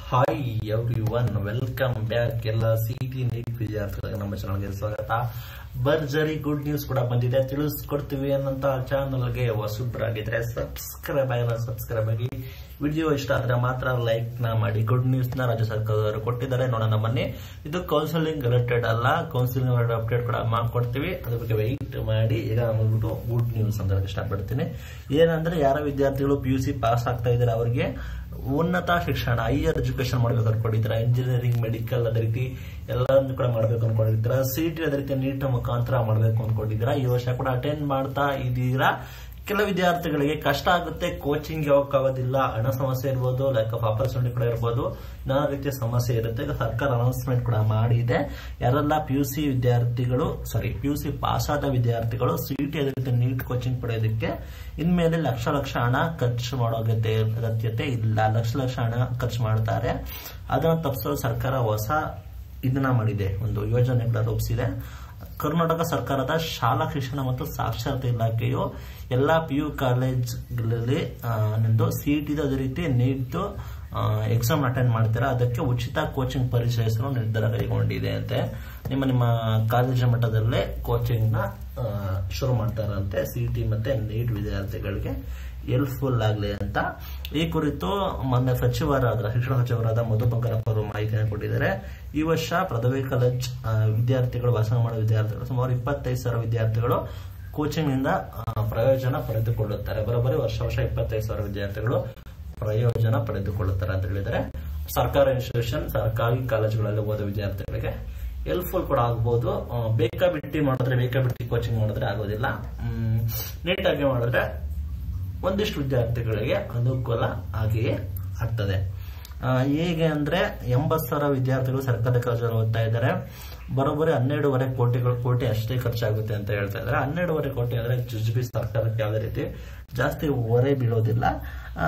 hi everyone welcome back ಎಲ್ಲ C T NEET ವಿದ್ಯಾರ್ಥಿಗಳಿಗೆ ನಮ್ಮ ಚಾನಲ್ಗೆ ಸ್ವಾಗತ ಭರ್ಜರಿ ಗುಡ್ ನ್ಯೂಸ್ ಕೂಡ ಬಂದಿದೆ ತಿಳಿಸ್ಕೊಡ್ತೀವಿ ಅನ್ನಂತ ಚಾನಲ್ಗೆ ಹೊಸಬ್ರಾಗಿದ್ರೆ ಸಬ್ಸ್ಕ್ರೈಬ್ ಆಗಿರೋ ಸಬ್ಸ್ಕ್ರೈಬ್ ಆಗಿ ವಿಡಿಯೋ ಇಷ್ಟ ಆದ್ರೆ ಮಾತ್ರ ಲೈಕ್ ನ ಮಾಡಿ ಗುಡ್ ನ್ಯೂಸ್ ನ ರಾಜ್ಯ ಸರ್ಕಾರದವರು ಕೊಟ್ಟಿದ್ದಾರೆ ನೋಡೋಣ ಬನ್ನಿ ಇದು ಕೌನ್ಸಿಲಿಂಗ್ ರಿಲೇಟೆಡ್ ಅಲ್ಲ ಕೌನ್ಸಿಲಿಂಗ್ ಅಪ್ಡೇಟ್ ಕೂಡ ಮಾಡ್ಕೊಡ್ತೀವಿ ಅದ್ರ ಬಗ್ಗೆ ವೆಯ್ಟ್ ಮಾಡಿ ಈಗ ಬಂದ್ಬಿಟ್ಟು ಗುಡ್ ನ್ಯೂಸ್ ಅಂತ ಇಷ್ಟಪಡ್ತೀನಿ ಏನಂದ್ರೆ ಯಾರ ವಿದ್ಯಾರ್ಥಿಗಳು ಪಿ ಯು ಸಿ ಪಾಸ್ ಆಗ್ತಾ ಇದ್ದಾರೆ ಅವರಿಗೆ ಉನ್ನತ ಶಿಕ್ಷಣ ಹೈಯರ್ ಎಜುಕೇಶನ್ ಮಾಡ್ಬೇಕು ಅನ್ಕೊಂಡಿದ್ದೀರಾ ಇಂಜಿನಿಯರಿಂಗ್ ಮೆಡಿಕಲ್ ಅದೇ ರೀತಿ ಎಲ್ಲರನ್ನು ಕೂಡ ಮಾಡ್ಬೇಕು ಅನ್ಕೊಂಡಿದ್ದೀರಾ ಸಿ ಟಿ ಅದೇ ರೀತಿ ನೀಟ್ ಮುಖಾಂತರ ಮಾಡ್ಬೇಕು ಅನ್ಕೊಂಡಿದ್ದೀರಾ ಈ ವರ್ಷ ಕೂಡ ಅಟೆಂಡ್ ಮಾಡ್ತಾ ಇದ್ದೀರಾ ಕೆಲ ವಿದ್ಯಾರ್ಥಿಗಳಿಗೆ ಕಷ್ಟ ಆಗುತ್ತೆ ಕೋಚಿಂಗ್ ಹೋಗಕ್ಕಾಗೋದಿಲ್ಲ ಹಣ ಸಮಸ್ಯೆ ಇರ್ಬೋದು ಲ್ಯಾಕ್ ಆಫ್ ಆಪರ್ಚುನಿಟಿ ಕೂಡ ಇರ್ಬೋದು ನಾನಾ ರೀತಿಯ ಸಮಸ್ಯೆ ಇರುತ್ತೆ ಈಗ ಸರ್ಕಾರ ಅನೌನ್ಸ್ಮೆಂಟ್ ಕೂಡ ಮಾಡಿದೆ ಯಾರೆಲ್ಲ ಪಿ ಯು ಸಿ ವಿದ್ಯಾರ್ಥಿಗಳು sorry P U C pass ಆದ ವಿದ್ಯಾರ್ಥಿಗಳು ಸಿ ಟಿ ಅದೇ ರೀತಿ ನೀಟ್ ಕೋಚಿಂಗ್ ಪಡೆಯೋದಕ್ಕೆ ಇನ್ಮೇಲೆ ಲಕ್ಷ ಲಕ್ಷ ಹಣ ಖರ್ಚು ಮಾಡೋ ಅಗತ್ಯ ಅಗತ್ಯತೆ ಇಲ್ಲ ಲಕ್ಷ ಲಕ್ಷ ಹಣ ಖರ್ಚು ಮಾಡ್ತಾರೆ ಅದನ್ನ ತಪ್ಪಿಸಲು ಸರ್ಕಾರ ಹೊಸ ಇದನ್ನ ಮಾಡಿದೆ ಒಂದು ಯೋಜನೆ ಕೂಡ ರೂಪಿಸಿದೆ ಕರ್ನಾಟಕ ಸರ್ಕಾರದ ಶಾಲಾ ಶಿಕ್ಷಣ ಮತ್ತು ಸಾಕ್ಷರತೆ ಇಲಾಖೆಯು ಎಲ್ಲಾ ಪಿ ಯು ಕಾಲೇಜ್ಗಳಲ್ಲಿ ನಿಮ್ದು ಸಿ ಟಿ ಅದೇ ರೀತಿ ನೀಟ್ ಎಕ್ಸಾಮ್ ಅಟೆಂಡ್ ಮಾಡ್ತೀರಾ ಅದಕ್ಕೆ ಉಚಿತ ಕೋಚಿಂಗ್ ಪರಿಚಯಿಸಲು ನಿರ್ಧಾರ ಕೈಗೊಂಡಿದೆ ಅಂತೆ ನಿಮ್ಮ ನಿಮ್ಮ ಕಾಲೇಜ್ ಮಟ್ಟದಲ್ಲೇ ಕೋಚಿಂಗ್ ನ ಆ, ಶುರು ಮಾಡ್ತಾರಂತೆ ಸಿ ಟಿ ಮತ್ತೆ ನೀಟ್ ವಿದ್ಯಾರ್ಥಿಗಳಿಗೆ ಹೆಲ್ಪ್ಫುಲ್ ಆಗಲಿ ಅಂತ ಈ ಕುರಿತು ಮೊನ್ನೆ ಸಚಿವರಾದ ಶಿಕ್ಷಣ ಸಚಿವರಾದ ಮಧು ಬಂಗಾರಪ್ಪ ಅವರು ಮಾಹಿತಿಯನ್ನು ಕೊಟ್ಟಿದ್ದಾರೆ ಈ ವರ್ಷ ಪದವಿ ಕಾಲೇಜ್ ಆ, ವಿದ್ಯಾರ್ಥಿಗಳು ವಾಸ ಮಾಡೋ ವಿದ್ಯಾರ್ಥಿಗಳು ಸುಮಾರು ಇಪ್ಪತ್ತೈದು ಸಾವಿರ ವಿದ್ಯಾರ್ಥಿಗಳು ಕೋಚಿಂಗ್ ನಿಂದ ಆ, ಪ್ರಯೋಜನ ಪಡೆದುಕೊಳ್ಳುತ್ತಾರೆ ಬರೋಬ್ಬರಿ ವರ್ಷ ವರ್ಷ ಇಪ್ಪತ್ತೈದು ಸಾವಿರ ವಿದ್ಯಾರ್ಥಿಗಳು ಪ್ರಯೋಜನ ಪಡೆದುಕೊಳ್ಳುತ್ತಾರೆ ಅಂತ ಹೇಳಿದರೆ ಸರ್ಕಾರಿ ಇನ್ಸ್ಟಿಟ್ಯೂಷನ್ ಸರ್ಕಾರಿ ಕಾಲೇಜುಗಳಲ್ಲಿ ಓದೋ ವಿದ್ಯಾರ್ಥಿಗಳಿಗೆ ಹೆಲ್ಪ್ಫುಲ್ ಕೂಡ ಆಗ್ಬೋದು ಆ, ಬೇಕಾಬಿಟ್ಟಿ ಮಾಡಿದ್ರೆ ಬೇಕಾಬಿಟ್ಟಿ ಕೋಚಿಂಗ್ ಮಾಡಿದ್ರೆ ಆಗೋದಿಲ್ಲ ಮ್, ನೀಟಾಗಿ ಮಾಡಿದ್ರೆ ಒಂದಿಷ್ಟು ವಿದ್ಯಾರ್ಥಿಗಳಿಗೆ ಅನುಕೂಲ ಆಗಿಯೇ ಆಗ್ತದೆ ಆ, ಹೇಗೆ ಅಂದ್ರೆ ಎಂಬತ್ ಸಾವಿರ ವಿದ್ಯಾರ್ಥಿಗಳು ಸರ್ಕಾರಿ ಕಾಲೇಜಲ್ಲಿ ಓದ್ತಾ ಇದ್ದಾರೆ ಬರೋಬ್ಬರಿ ಹನ್ನೆರಡೂವರೆ ಕೋಟಿಗಳು ಕೋಟಿ ಅಷ್ಟೇ ಖರ್ಚಾಗುತ್ತೆ ಅಂತ ಹೇಳ್ತಾ ಇದ್ದಾರೆ ಹನ್ನೆರಡೂವರೆ ಕೋಟಿ ಅಂದ್ರೆ ಜುಜುಬಿ ಸರ್ಕಾರಕ್ಕೆ ಯಾವುದೇ ರೀತಿ ಜಾಸ್ತಿ ಹೊರೆ ಬೀಳೋದಿಲ್ಲ ಆ,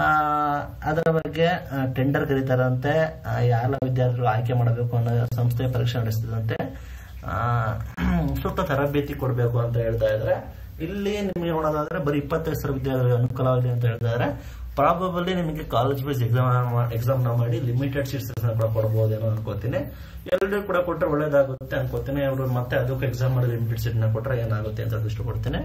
ಅದರ ಬಗ್ಗೆ ಟೆಂಡರ್ ಕರೀತಾರಂತೆ ಆ, ಯಾರ ವಿದ್ಯಾರ್ಥಿಗಳು ಆಯ್ಕೆ ಮಾಡಬೇಕು ಅನ್ನೋ ಸಂಸ್ಥೆ ಪರೀಕ್ಷೆ ನಡೆಸ್ತಿದಂತೆ ಆ, ಸೂಕ್ತ ತರಬೇತಿ ಕೊಡಬೇಕು ಅಂತ ಹೇಳ್ತಾ ಇದ್ದಾರೆ ಇಲ್ಲಿ ನಿಮಗೆ ನೋಡೋದಾದ್ರೆ ಬರೀ ಇಪ್ಪತ್ತೈದು ಸಾವಿರ ವಿದ್ಯಾರ್ಥಿಗಳಿಗೆ ಅನುಕೂಲವಾಗಿದೆ ಅಂತ ಹೇಳಿದ್ದಾರೆ ಪ್ರಾಬಬಲಿ ನಿಮಗೆ ಕಾಲೇಜ್ ವೈಸ್ ಎಕ್ಸಾಮ್ ಎಕ್ಸಾಮ್ ನ ಮಾಡಿ ಲಿಮಿಟೆಡ್ ಸೀಟ್ಸ್ ಕೂಡ ಕೊಡಬಹುದೇನೋ ಅನ್ಕೋತೀನಿ ಎಲ್ಲರೂ ಕೂಡ ಕೊಟ್ಟರೆ ಒಳ್ಳೇದಾಗುತ್ತೆ ಅನ್ಕೋತೀನಿ ಅವರು ಮತ್ತೆ ಅದಕ್ಕೆ ಎಕ್ಸಾಮ್ ಮಾಡಿ ಲಿಮಿಟೆಡ್ ಸೀಟ್ ನ ಕೊಟ್ಟರೆ ಏನಾಗುತ್ತೆ ಅಂತ ಇಷ್ಟಪಡ್ತೀನಿ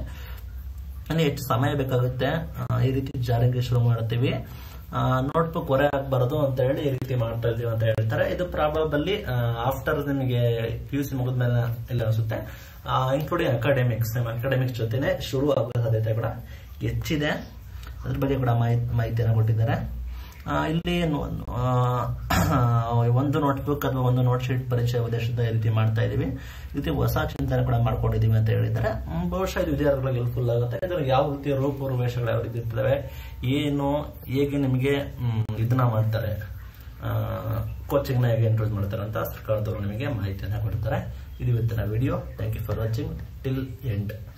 ನನಗೆ ಹೆಚ್ಚು ಸಮಯ ಬೇಕಾಗುತ್ತೆ ಆ, ಈ ರೀತಿ ಜಾರಿಗೆ ಶುರು ಮಾಡ್ತೀವಿ ನೋಟ್ಬುಕ್ ಹೊರೆ ಆಗ್ಬಾರ್ದು ಅಂತ ಹೇಳಿ ಈ ರೀತಿ ಮಾಡ್ತಾ ಇದೀವಿ ಅಂತ ಹೇಳ್ತಾರೆ ಇದು ಪ್ರಾಬಬಲಿ ಆಫ್ಟರ್ ನಿಮಗೆ ಪಿ ಯು ಸಿ ಮುಗಿದ್ಮೇಲೆ ಇಲ್ಲ ಅನ್ಸುತ್ತೆ ಇನ್ಕ್ಲೂಡಿಂಗ್ ಅಕಾಡೆಮಿಕ್ಸ್ ನಿಮ್ಮ ಅಕಾಡೆಮಿಕ್ಸ್ ಜೊತೆನೆ ಶುರು ಆಗೋ ಸಾಧ್ಯತೆ ಕೂಡ ಹೆಚ್ಚಿದೆ ಅದ್ರ ಬಗ್ಗೆ ಕೂಡ ಮಾಹಿತಿ ಮಾಹಿತಿಯನ್ನು ಕೊಟ್ಟಿದ್ದಾರೆ ಆ, ಇಲ್ಲಿ ನೋ- ಆ, ಒಂದು ನೋಟ್ಬುಕ್ ಅಥವಾ ಒಂದು ನೋಟ್ ಶೀಟ್ ಪರೀಕ್ಷೆ ಉದ್ದೇಶದ ಈ ರೀತಿ ಮಾಡ್ತಾ ಇದೀವಿ ಈ ರೀತಿ ಹೊಸ ಚಿಂತನೆ ಕೂಡ ಮಾಡ್ಕೊಂಡಿದೀವಿ ಅಂತ ಹೇಳಿದ್ದಾರೆ ಹ್ಮ್, ಬಹುಶಃ ಇದು ವಿದ್ಯಾರ್ಥಿಗಳಿಗೆ ಹೆಲ್ಪ್ಫುಲ್ ಆಗುತ್ತೆ ಇದರ ಯಾವ ರೀತಿಯ ರೂಪುರೇಷೆಗಳು ಯಾವ ರೀತಿ ಇರ್ತವೆ ಏನು ಹೇಗೆ ನಿಮಗೆ ಹ್ಮ್, ಇದನ್ನ ಮಾಡ್ತಾರೆ ಕೋಚಿಂಗ್ ನ ಹೇಗೆ ಇಂಟ್ರೋಸ್ ಮಾಡ್ತಾರೆ ಅಂತ ಸರ್ಕಾರದವರು ನಿಮಗೆ ಮಾಹಿತಿಯನ್ನು ಕೊಡ್ತಾರೆ ಇದು ಇವತ್ತಿನ video thank you for watching till end